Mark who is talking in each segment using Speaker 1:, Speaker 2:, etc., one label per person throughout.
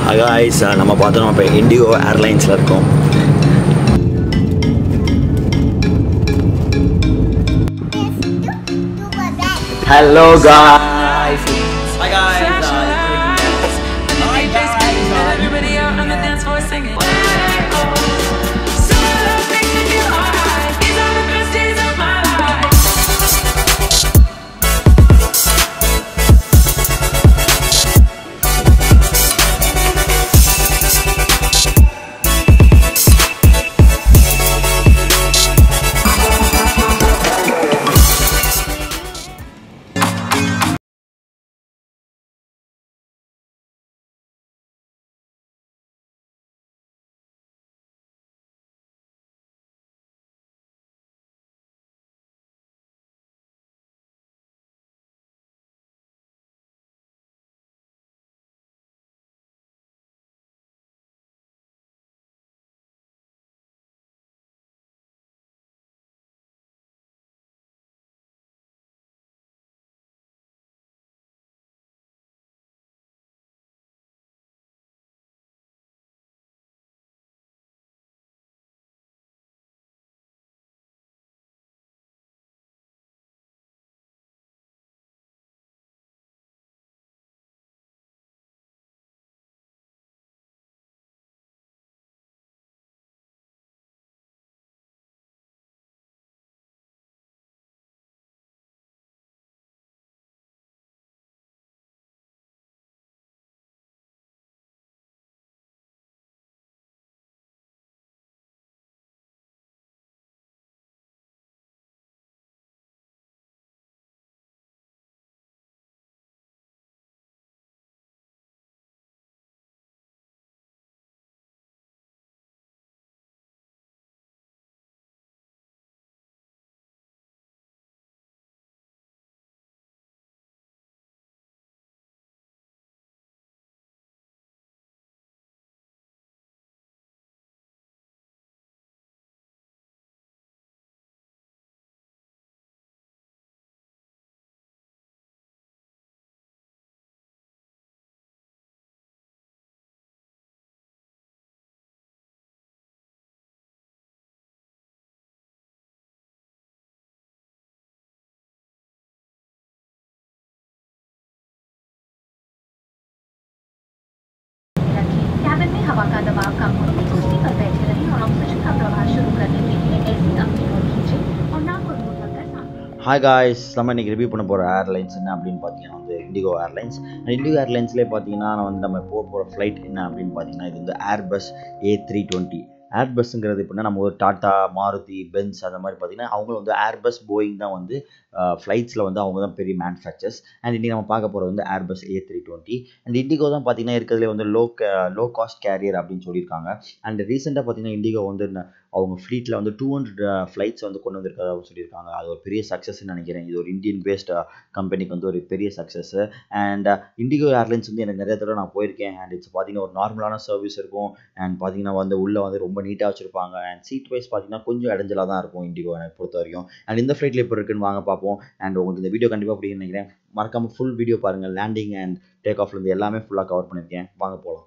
Speaker 1: Guys நம்ம பார்த்தோம் இப்போ இண்டிகோ ஏர்லைன்ஸில் இருக்கோம் hello guys Hi guys.
Speaker 2: Everybody out on the dance floor singing. Summer love makes me feel alright. These are the best days of my life.
Speaker 3: रखें cabin में हवा का दबाव कम होने की कुर्सी पर बैठे रहें और ऑक्सीजन का प्रवाह शुरू करने के लिए ऐसी अपनी ओर खींचें और नाक और मुंह ढककर सांस
Speaker 1: ஹாய் காய்ஸ் நம்ம இன்றைக்கி ரிவ்யூ பண்ண போகிற ஏர்லைன்ஸ் என்ன அப்படின்னு பார்த்தீங்கன்னா வந்து இண்டிகோ ஏர்லைன்ஸ் இண்டிகோ ஏர்லைன்ஸ்லேயே பார்த்தீங்கன்னா நான் வந்து நம்ம போக போகிற ஃப்ளைட் என்ன அப்படின்னு பார்த்தீங்கன்னா இது வந்து ஏர்பஸ் ஏ த்ரீ டுவெண்ட்டி ஏர்பஸ்ங்கிறது எப்படின்னா நம்ம ஒரு டாட்டா மாருதி பென்ஸ் அந்த மாதிரி பார்த்தீங்கன்னா அவங்களும் வந்து ஏர்பஸ் போயிங் தான் வந்து ஃப்ளைட்ஸில் வந்து அவங்க தான் பெரிய மேனுஃபேக்சர்ஸ் அண்ட் இன்றைக்கி நம்ம பார்க்க போகிறது வந்து Airbus A three twenty and IndiGo தான் பார்த்தீங்கன்னா இருக்கிறதுலே வந்து லோ லோ காஸ்ட் கேரியர் அப்படின்னு சொல்லியிருக்காங்க அண்ட் ரீசெண்டாக பார்த்தீங்கன்னா இண்டிகோ வந்து ந- அவங்க ஃப்ளீட்டில் வந்து டூ ஹண்ட்ரட் ஃப்ளைட்ஸ் வந்து கொண்டு வந்திருக்கதாக சொல்லியிருக்காங்க அது ஒரு பெரிய சக்ஸஸ்ன்னு நினைக்கிறேன் இது ஒரு இந்தியன் பேஸ்ட் கம்பெனிக்கு வந்து ஒரு பெரிய சக்ஸஸ் அண்ட் இண்டிகோ ஏர்லைன்ஸ் வந்து எனக்கு நிறைய தடவை நான் போயிருக்கேன் அண்ட் இட்ஸ் பார்த்தீங்கன்னா ஒரு நார்மலான சர்வீஸ் இருக்கும் அண்ட் பார்த்தீங்கன்னா வந்து உள்ளே வந்து ரொம்ப நீட்டாக வச்சுருப்பாங்க அண்ட் சீட் வைஸ் பார்த்தீங்கன்னா கொஞ்சம் இடைஞ்சலாக தான் இருக்கும் இண்டிகோ எனக்கு பொறுத்த வரைக்கும் அண்ட் இந்த ஃப்ளைட்டில் இப்போ இருக்குன்னு வாங்க பார்ப்போம் அண்ட் உங்களுக்கு இந்த வீடியோ கண்டிப்பாக பிடிக்கும்னு நினைக்கிறேன் மறக்காமல் ஃபுல் வீடியோ பாருங்கள் லேண்டிங் அண்ட் டேக் ஆஃப்லேருந்து எல்லாமே ஃபுல்லாக கவர் பண்ணியிருக்கேன் வாங்க போகலாம்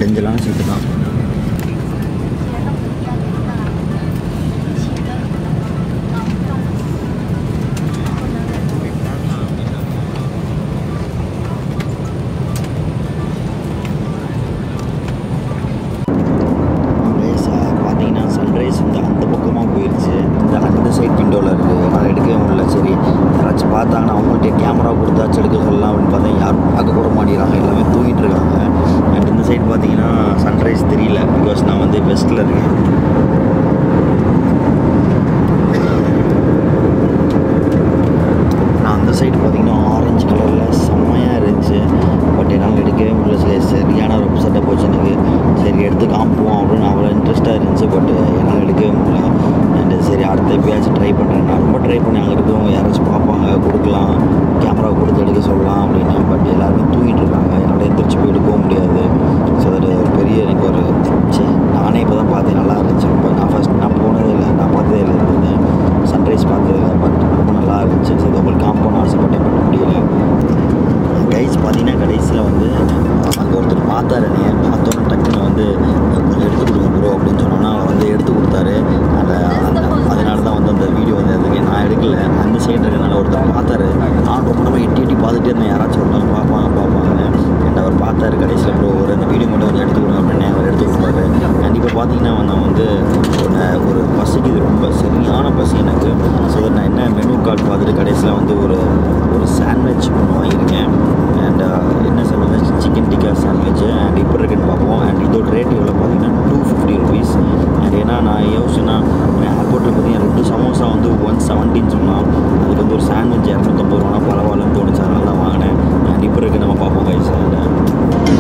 Speaker 1: இடைஞ்சலான சீட்டு தான் பார்த்தீங்கன்னா சன்ரைஸ் வந்து அந்த பக்கமாக போயிடுச்சு இந்த அந்த சைட் விண்டோவில் இருக்குது என்னால் எடுக்கவே முடியல சரி யாராச்சும் பார்த்தாங்கன்னா அவங்கள்ட்ட கேமரா கொடுத்தாச்சும் எடுக்க சொல்லலாம் அப்படின்னு பார்த்தா யாரும் பார்க்க கூட மாட்டேங்கிறாங்க எல்லாமே தூங்கிட்டு இருக்காங்க அண்ட் இந்த சைடு பார்த்தீங்கன்னா சன்ரைஸ் தெரியல பிகாஸ் நான் வந்து வெஸ்ட்டில் இருக்கேன் நான் அந்த சைடு பார்த்தீங்கன்னா ஆரஞ்சு கலரில் செம்மையாக இருந்துச்சு பட் என்னால் எடுக்கவே முடியல சரி சரியான ஒரு செட்டப் போச்சு எனக்கு சரி எடுத்து காமிப்போம் அப்படின்னு அவ்வளோ இன்ட்ரெஸ்ட்டாக இருந்துச்சு பட் என்னால் எடுக்கவே முடியல அண்ட் சரி அடுத்த எப்பயாச்சும் ட்ரை பண்ணுறேன் நான் ரொம்ப ட்ரை பண்ணி அங்கே இருக்கவங்க யாராச்சும் பார்ப்பாங்க கொடுக்கலாம் கேமரா கொடுத்து எடுக்க சொல்லலாம் அப்படின்னு பட் எல்லாருமே தூங்கிட்டு இருக்காங்க என்னால் எந்திரிச்சு போய் எடுக்கவும் முடியாது ஸோ அது ஒரு பெரிய எனக்கு ஒரு சே நானே இப்போ தான் பார்த்தேன் நல்லா இருந்துச்சு ரொம்ப நான் ஃபஸ்ட் நான் போனதே இல்லை நான் பார்த்ததே இல்லை இந்த சன்ரைஸ் பார்த்ததே இல்லை பட் ரொம்ப நல்லா இருந்துச்சு சரி உங்களுக்கு காம்பவுண்ட் ஆசைப்பட்டேன் பண்ண முடியல கைஸ் பார்த்தீங்கன்னா கடைசியில் வந்து அங்கே ஒருத்தர் பார்த்தாரு என்னைய பார்த்தோன்னே டக்குன்னு வந்து கொஞ்சம் எடுத்து கொடுங்க ப்ரோ அப்படின்னு சொன்னோன்னா அவர் வந்து எடுத்து கொடுத்தாரு அதை அதனால தான் வந்து அந்த வீடியோ வந்து அதுக்கு நான் எடுக்கல அந்த சைடு இருக்கிறனால ஒருத்தர் பார்த்தாரு நான் ரொம்ப நம்ம எட்டி எட்டி பார்த்துட்டே இருந்தேன் யாராச்சும் ஒருத்தவங்க பார்ப்பாங்க பார்ப்பாங்கன்னு அண்ட் அவர் பார்த்தாரு கடைசியில் ப்ரோ ஒரு அந்த வீடியோ மட்டும் கொஞ்சம் எடுத்து கொடுங்க அப்படின்னு அவர் எடுத்து கொடுத்தாரு அண்ட் இப்போ பார்த்தீங்கன்னா நான் வந்து ஒரு- ஒரு பசிக்குது ரொம்ப சரியான பசி எனக்கு ஸோ நான் என்ன மெனு கார்டு பார்த்துட்டு கடைசியில் வந்து ஒரு ஒரு சாண்ட்விச் ஒன்று வாங்கியிருக்கேன் அண்ட் என்ன sandwich chicken tikka sandwich and இப்போ இருக்குன்னு பார்ப்போம் அண்ட் இதோட ரேட் எவ்வளோ பார்த்தீங்கன்னா டூ ஃபிஃப்டி ருபீஸ் அண்ட் ஏன்னா நான் யோசிச்சேன்னா ஏர்போர்ட்டில் பார்த்தீங்கன்னா ரெண்டு சமோசா வந்து ஒன் செவன்ட்டின்னு சொன்னால் அதுக்கு வந்து ஒரு சாண்ட்விச் இரநூத்தம்பது ரூபானா பரவாயில்லன்னு தோணுச்சு அதனால தான் வாங்கினேன் அண்ட் இப்போ இருக்கு நம்ம பார்ப்போம் guys and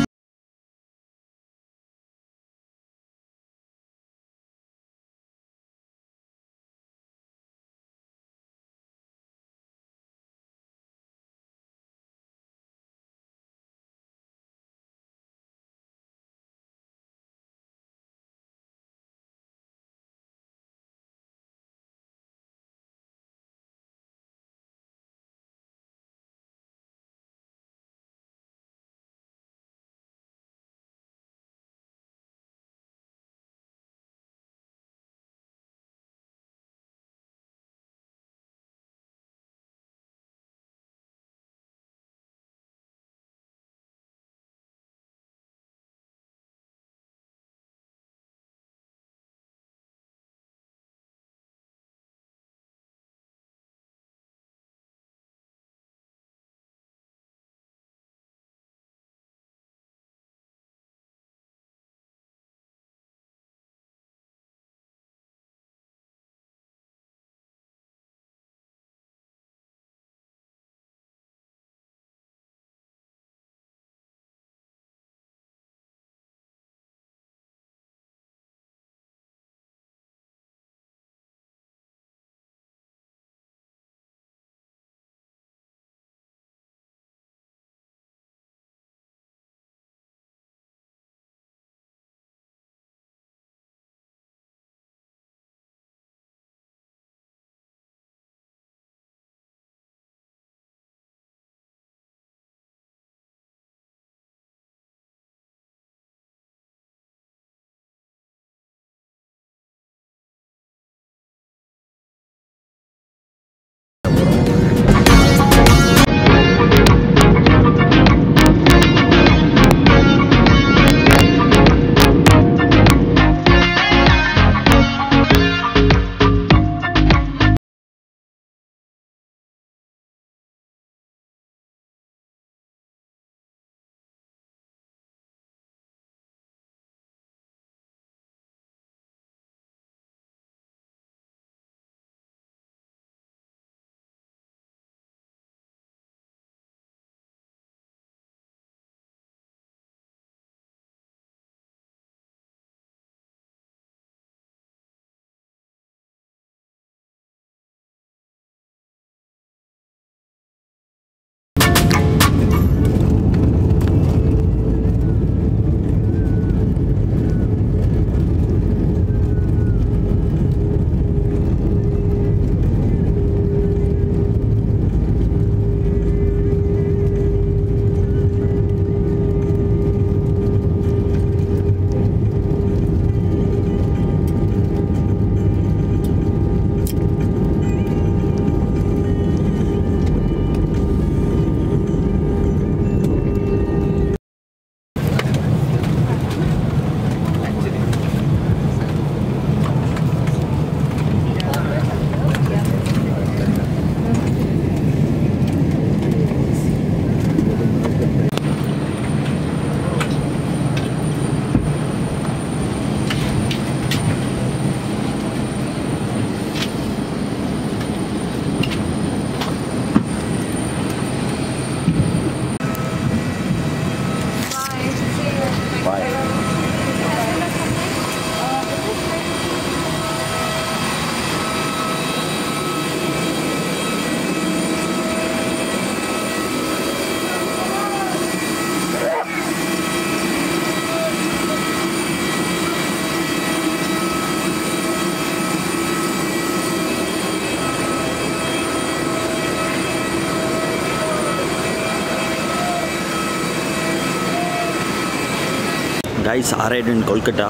Speaker 1: guys arrived in Kolkata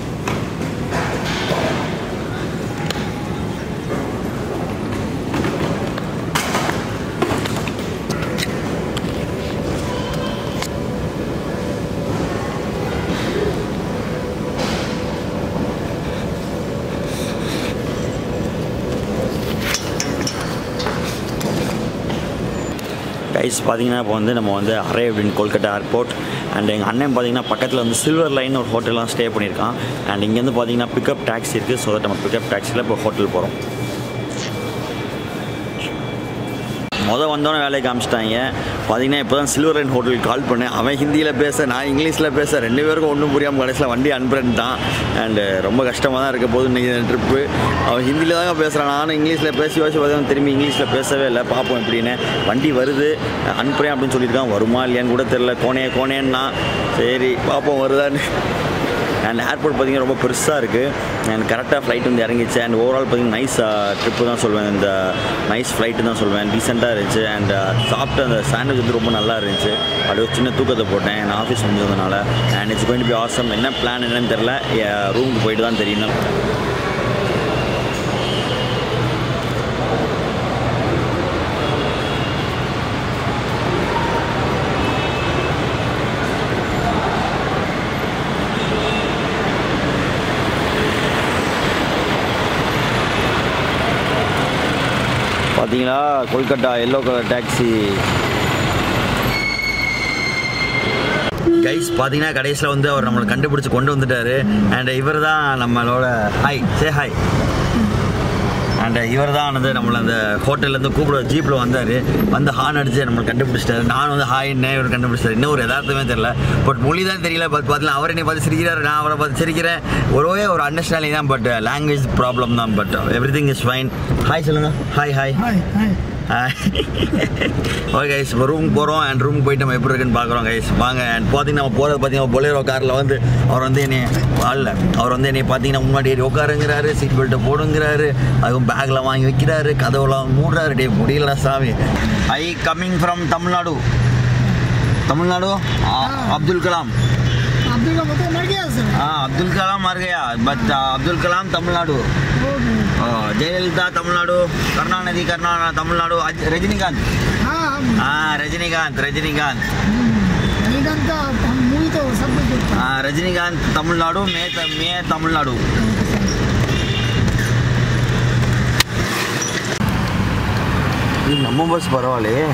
Speaker 1: guys பார்த்தீங்கன்னா இப்போ வந்து நம்ம வந்து arrived in Kolkata airport and எங்கள் அண்ணன் பார்த்தீங்கன்னா பக்கத்தில் வந்து சில்வர் லைன் ஒரு ஹோட்டல்லாம் ஸ்டே பண்ணியிருக்கான் அண்ட் இங்கேருந்து பார்த்தீங்கன்னா பிக்கப் டாக்ஸி இருக்குது ஸோ தட் நம்ம பிக்கப் டாக்ஸியில் இப்போ ஹோட்டல் போகிறோம் மொதல் வந்தோன்னே வேலையை காமிச்சிட்டாங்க பார்த்தீங்கன்னா இப்போ தான் சில்வர் லைன் ஹோட்டலுக்கு கால் பண்ணேன் அவன் ஹிந்தியில் பேச நான் இங்கிலீஷில் பேச ரெண்டு பேருக்கும் ஒன்றும் புரியாமல் கடைசியில் வண்டி அனுப்புறேன்ட்டான் அண்டு ரொம்ப கஷ்டமாக தான் இருக்க போது இன்றைக்கி ட்ரிப்பு அவன் ஹிந்தியில் தாங்க பேசுகிறான் நானும் இங்கிலீஷில் பேசி பேசி பார்த்தா திரும்பி இங்கிலீஷில் பேசவே இல்லை பார்ப்போம் எப்படின்னு வண்டி வருது அனுப்புகிறேன் அப்படின்னு சொல்லியிருக்கான் வருமா இல்லையான்னு கூட தெரில கோனே கோனேன்னா சரி பார்ப்போம் வருதான்னு அண்ட் ஏர்போர்ட் பார்த்தீங்கன்னா ரொம்ப பெருசாக இருக்குது அண்ட் கரெக்டாக ஃப்ளைட் வந்து இறங்கிச்சு அண்ட் ஓவரால் பார்த்தீங்கன்னா நைஸ் ட்ரிப்பு தான் சொல்லுவேன் இந்த நைஸ் ஃப்ளைட்டு தான் சொல்லுவேன் டீசெண்டாக இருந்துச்சு அண்ட் சாப்பிட்ட அந்த சாண்ட்விச் வந்து ரொம்ப நல்லா இருந்துச்சு அது ஒரு சின்ன தூக்கத்தை போட்டேன் நான் ஆஃபீஸ் முடிஞ்சதுனால and it's going be awesome என்ன பிளான் என்னன்னு தெரில ரூமுக்கு போயிட்டு தான் தெரியணும் பார்த்தீங்களா Kolkata yellow colour taxi guys பார்த்தீங்கன்னா கடைசியில் வந்து அவர் நம்மளை கண்டுபிடிச்சி கொண்டு வந்துட்டாரு அண்ட் இவர் தான் நம்மளோட ஹாய் சே ஹாய் அண்ட் இவர் தான் வந்து நம்மளை அந்த ஹோட்டல்லேருந்து கூப்பிட ஜீப்பில் வந்தார் வந்து ஹார்ன் அடிச்சு நம்மளை கண்டுபிடிச்சிட்டாரு நான் வந்து ஹாய்ன்னு இவர் கண்டுபிடிச்சிட்டாரு இன்னும் ஒரு யதார்த்தமே தெரியல பட் மொழி தான் தெரியல பட் பார்த்தீங்கன்னா அவர் என்னை பார்த்து சிரிக்கிறாரு நான் அவரை பார்த்து சிரிக்கிறேன் ஒரே ஒரு அண்டர்ஸ்டாண்டிங் தான் பட் லாங்குவேஜ் ப்ராப்ளம் தான் but everything is fine hi சொல்லுங்கள் ஹாய் ஹாய் ஓகே கைஸ் இப்போ ரூம் போகிறோம் அண்ட் ரூம் போயிட்டு நம்ம எப்படி இருக்குன்னு பார்க்குறோம் கைஸ் வாங்க அண்ட் பார்த்தீங்கன்னா நம்ம போகிறது பார்த்தீங்கன்னா பொலேரோ காரில் வந்து அவர் வந்து என்னை ஆளில் அவர் வந்து என்னை பார்த்தீங்கன்னா முன்னாடி ஏறி உட்காருங்கிறாரு சீட் பெல்ட்டை போடுங்கிறாரு அதுவும் பேக்கில் வாங்கி வைக்கிறாரு கதவுலாம் மூடுறாரு டே முடியல சாமி I coming from Tamil Nadu Tamil Nadu Abdul Kalam
Speaker 4: Abdul का मतलब मर गया सर
Speaker 1: हाँ अब्दुल कलाम मर गया बट अब्दुल कलाम तमिलनाडु जयललिता तमिलनाडु करुणानिधि करुणा तमिलनाडु अज- रजनीकांत
Speaker 4: हाँ हम
Speaker 1: हाँ रजनीकांत रजनीकांत
Speaker 4: निधन का हम मूवी तो सब कुछ देखते हैं
Speaker 1: हाँ रजनीकांत तमिलनाडु मैं त- मैं तमिलनाडु இது நம்ம பஸ் பரவாயில்லையே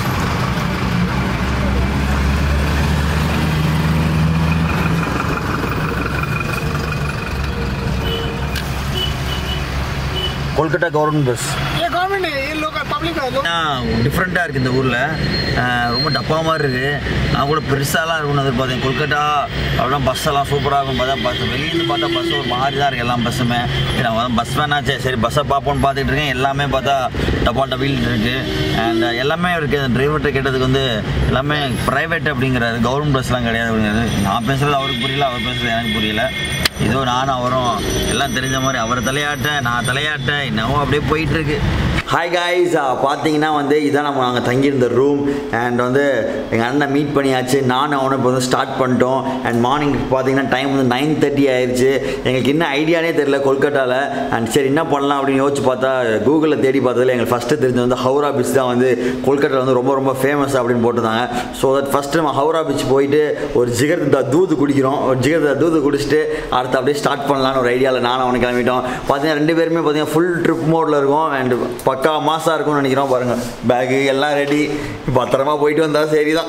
Speaker 1: கொல்கட்டா கவர்மெண்ட் பஸ்
Speaker 4: ये गवर्नमेंट है ये लोग पब्लिक है लोग
Speaker 1: டிஃப்ரெண்ட்டாக இருக்குது இந்த ஊரில் ரொம்ப டப்பா மாதிரி இருக்குது நான் கூட பெருசாலாம் இருக்கும்னு எதிர்பார்த்தேன் கொல்கட்டா அப்படிலாம் பஸ் எல்லாம் சூப்பராக இருக்கும் பார்த்தா பஸ் வெளியிருந்து பார்த்தா பஸ் ஒரு மாதிரி தான் இருக்குது எல்லா பஸ்ஸுமே நான் பஸ் வேணாச்சே சரி பஸ்ஸை பார்ப்போம்னு பார்த்துட்டு இருக்கேன் எல்லாமே பார்த்தா டப்பா டபீல் இருக்குது அண்ட் எல்லாமே இருக்குது அந்த டிரைவர்கிட்ட கேட்டதுக்கு வந்து எல்லாமே ப்ரைவேட் அப்படிங்கிறாரு கவர்மெண்ட் பஸ்லாம் கிடையாது அப்படிங்கிறாரு நான் பேசுகிறது அவருக்கு புரியல அவர் பேசுகிறது எனக்கு புரியல இதோ நானும் அவரும் எல்லாம் தெரிஞ்ச மாதிரி அவர் தலையாட்ட நான் தலையாட்ட என்னவோ அப்படியே போயிட்டு இருக்கு ஹாய் காய்ஸ் பார்த்தீங்கன்னா வந்து இதான் நம்ம நாங்கள் தங்கியிருந்த ரூம் அண்ட் வந்து எங்கள் அண்ணனை மீட் பண்ணியாச்சு நானும் அவனும் இப்போ வந்து ஸ்டார்ட் பண்ணிட்டோம் அண்ட் மார்னிங் பார்த்தீங்கன்னா டைம் வந்து நைன் தேர்ட்டி ஆயிடுச்சு எங்களுக்கு என்ன ஐடியானே தெரியல கொல்கட்டாவில் அண்ட் சரி என்ன பண்ணலாம் அப்படின்னு யோசிச்சு பார்த்தா கூகுளில் தேடி பார்த்ததுல எங்களுக்கு ஃபஸ்ட்டு தெரிஞ்சது வந்து ஹவுரா பீச் தான் வந்து கொல்கட்டாவில் வந்து ரொம்ப ரொம்ப ஃபேமஸ் அப்படின்னு போட்டிருந்தாங்க ஸோ தட் ஃபஸ்ட்டு நம்ம ஹவுரா பீச் போயிட்டு ஒரு ஜிகர்தா தூது குடிக்கிறோம் ஒரு ஜிகர்தா தூது குடிச்சிட்டு அடுத்து அப்படியே ஸ்டார்ட் பண்ணலான்னு ஒரு ஐடியாவில் நானும் அவனை கிளம்பிட்டோம் பார்த்தீங்கன்னா ரெண்டு பேருமே பார்த்தீங்கன்னா ஃபுல் ட்ரிப் மோடில் இருக்கும் அண்ட் பக்கா மாசாக இருக்கும்னு நினைக்கிறோம் பாருங்கள் பேகு எல்லாம் ரெடி பத்திரமா போயிட்டு வந்தால் சரி தான்